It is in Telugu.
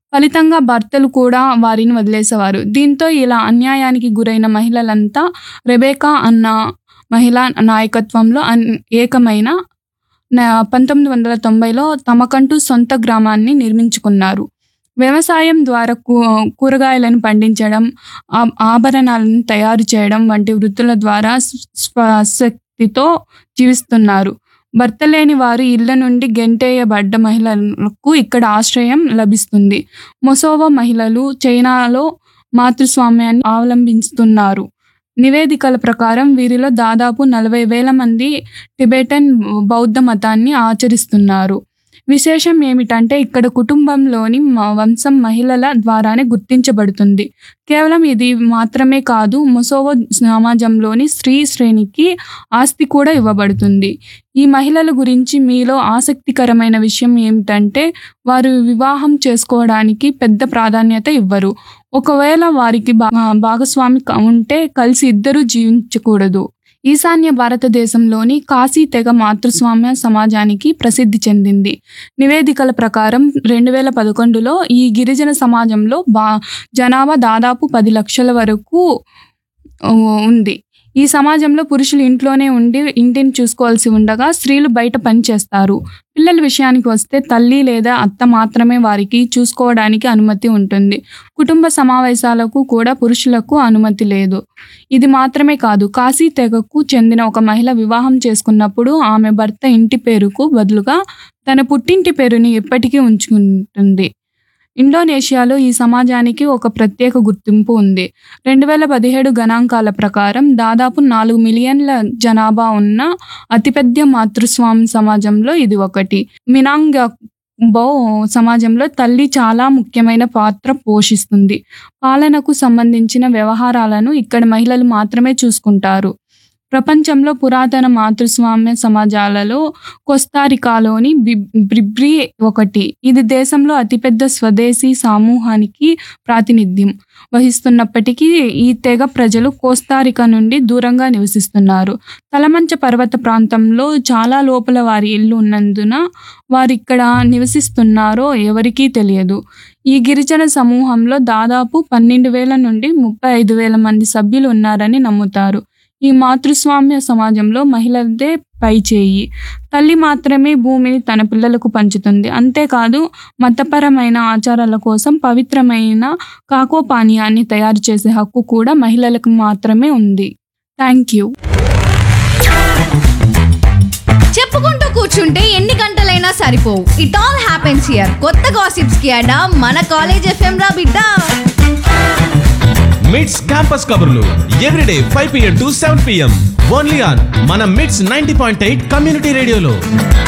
ఫలితంగా భర్తలు కూడా వారిని వదిలేసేవారు దీంతో ఇలా అన్యాయానికి గురైన మహిళలంతా రెబేకా అన్న మహిళా నాయకత్వంలో అన్ ఏకమైన నా- పంతొమ్మిది వందల తొంభైలో తమకంటూ సొంత గ్రామాన్ని నిర్మించుకున్నారు వ్యవసాయం ద్వారా కూ కూరగాయలను పండించడం ఆ- ఆభరణాలను తయారు చేయడం వంటి వృత్తుల ద్వారా స్వ- స్వశక్తితో జీవిస్తున్నారు భర్త లేని వారు ఇళ్ల నుండి గెంటేయబడ్డ మహిళలకు ఇక్కడ ఆశ్రయం లభిస్తుంది మొసోవో మహిళలు చైనాలో మాతృస్వామ్యాన్ని అవలంబిస్తున్నారు నివేదికల ప్రకారం వీరిలో దాదాపు నలభై వేల మంది టిబెటన్ బౌద్ధ మతాన్ని ఆచరిస్తున్నారు విశేషం ఏమిటంటే ఇక్కడ కుటుంబంలోని మ- వంశం మహిళల ద్వారానే గుర్తించబడుతుంది కేవలం ఇది మాత్రమే కాదు మొసోవో సమాజంలోని స్త్రీ శ్రేణికి ఆస్తి కూడా ఇవ్వబడుతుంది ఈ మహిళల గురించి మీలో ఆసక్తికరమైన విషయం ఏమిటంటే వారు వివాహం చేసుకోవడానికి పెద్ద ప్రాధాన్యత ఇవ్వరు ఒకవేళ వారికి భా- భాగస్వామి క- ఉంటే కలిసి ఇద్దరు జీవించకూడదు ఈశాన్య భారతదేశంలోని కాశీ తెగ మాతృస్వామ్య సమాజానికి ప్రసిద్ధి చెందింది నివేదికల ప్రకారం రెండు వేల పదకొండులో ఈ గిరిజన సమాజంలో బా జనాభా దాదాపు పది లక్షల వరకు ఆ, ఉంది ఈ సమాజంలో పురుషులు ఇంట్లోనే ఉండి ఇంటిని చూసుకోవాల్సి ఉండగా స్త్రీలు బయట పని చేస్తారు పిల్లల విషయానికి వస్తే తల్లి లేదా అత్త మాత్రమే వారికి చూసుకోవడానికి అనుమతి ఉంటుంది కుటుంబ సమావేశాలకు కూడా పురుషులకు అనుమతి లేదు ఇది మాత్రమే కాదు కాశీ తెగకు చెందిన ఒక మహిళ వివాహం చేసుకున్నప్పుడు ఆమె భర్త ఇంటి పేరుకు బదులుగా తన పుట్టింటి పేరుని ఎప్పటికీ ఉంచుకుంటుంది ఇండోనేషియాలో ఈ సమాజానికి ఒక ప్రత్యేక గుర్తింపు ఉంది రెండు వేల పదిహేడు గణాంకాల ప్రకారం దాదాపు నాలుగు మిలియన్ల జనాభా ఉన్న అతిపెద్ద మాతృస్వామి సమాజంలో ఇది ఒకటి మినాంగ్ బో సమాజంలో తల్లి చాలా ముఖ్యమైన పాత్ర పోషిస్తుంది పాలనకు సంబంధించిన వ్యవహారాలను ఇక్కడ మహిళలు మాత్రమే చూసుకుంటారు ప్రపంచంలో పురాతన మాతృస్వామ్య సమాజాలలో కోస్తారికాలోని బి- బ్రిబ్రి ఒకటి ఇది దేశంలో అతిపెద్ద స్వదేశీ సమూహానికి ప్రాతినిధ్యం వహిస్తున్నప్పటికీ ఈ తెగ ప్రజలు కోస్తారికా నుండి దూరంగా నివసిస్తున్నారు తలమంచ పర్వత ప్రాంతంలో చాలా లోపల వారి ఇల్లు ఉన్నందున వారు ఇక్కడ నివసిస్తున్నారో ఎవరికీ తెలియదు ఈ గిరిజన సమూహంలో దాదాపు పన్నెండు వేల నుండి ముప్పై ఐదు వేల మంది సభ్యులు ఉన్నారని నమ్ముతారు ఈ మాతృస్వామ్య సమాజంలో మహిళలదే పైచేయి తల్లి మాత్రమే భూమిని తన పిల్లలకు పంచుతుంది అంతేకాదు మతపరమైన ఆచారాల కోసం పవిత్రమైన కాకో పానీయాన్ని తయారు చేసే హక్కు కూడా మహిళలకు మాత్రమే ఉంది థ్యాంక్ యూ చెప్పుకుంటూ కూర్చుంటే ఎన్ని గంటలైనా సరిపోవు ఇట్ ఆల్ హ్యాపెన్స్ హియర్ కొత్త గాసిప్స్ కి అడా మన కాలేజ్ ఎఫ్ఎం రా బిడ్డ మిడ్స్ క్యాంపస్ కబుర్లు everyday five PM to seven PM only on మన MITS ninety point eight community రేడియోలో